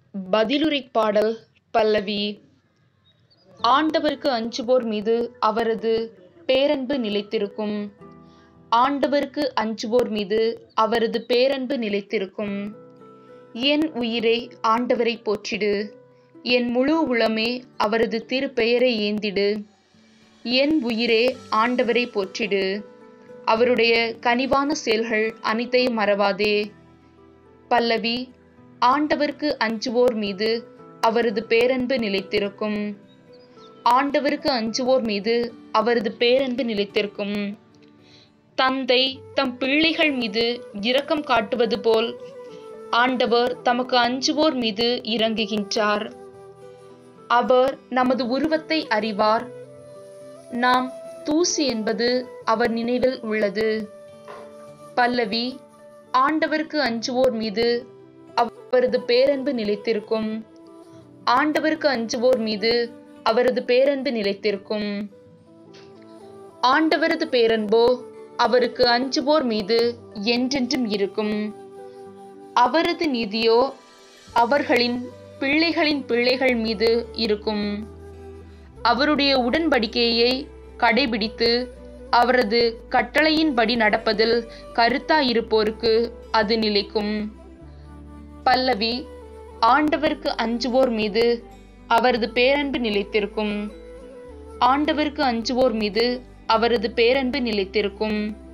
பதிலுரை பாடல் பல்லவி ஆண்டவருக்கு அஞ்சுவோர் மீது அவரது பேரன்பு நிலைத்திருக்கும் ஆண்டவருக்கு அஞ்சுவோர் மீது அவரது பேரன்பு நிலைத்திருக்கும் என் உயிரே ஆண்டவரை போற்றிடு என் முழு உளமே அவரது திருப்பெயரை ஏந்திடு என் உயிரே ஆண்டவரை போற்றிடு அவருடைய கனிவான செயல்கள் அனைத்தையும் மறவாதே பல்லவி ஆண்டவருக்கு அஞ்சுவோர் மீது அவரது பேரன்பு நிலைத்திருக்கும் ஆண்டவருக்கு அஞ்சுவோர் மீது அவரது பேரன்பு நிலைத்திருக்கும் தந்தை தம் பிள்ளைகள் மீது இரக்கம் காட்டுவது போல் ஆண்டவர் தமக்கு அஞ்சுவோர் மீது இறங்குகின்றார் அவர் நமது உருவத்தை அறிவார் நாம் தூசி என்பது அவர் நினைவில் உள்ளது பல்லவி ஆண்டவருக்கு அஞ்சுவோர் மீது அவரது பேரன்பு நிலைத்திருக்கும் ஆண்டவருக்கு அஞ்சுவோர் மீது அவரது பேரன்பு நிலைத்திருக்கும் ஆண்டவரது பேரன்போ அவருக்கு அஞ்சுவோர் மீது என்றென்றும் இருக்கும் அவரது நீதியோ அவர்களின் பிள்ளைகளின் பிள்ளைகள் மீது இருக்கும் அவருடைய உடன்படிக்கையை கடைபிடித்து அவரது கட்டளையின்படி நடப்பதில் கருத்தாயிருப்போருக்கு அது நிலைக்கும் பல்லவி ஆண்டவருக்கு அஞ்சுவோர் மீது அவரது பேரன்பு நிலைத்திருக்கும் ஆண்டவருக்கு அஞ்சுவோர் மீது அவரது பேரன்பு நிலைத்திருக்கும்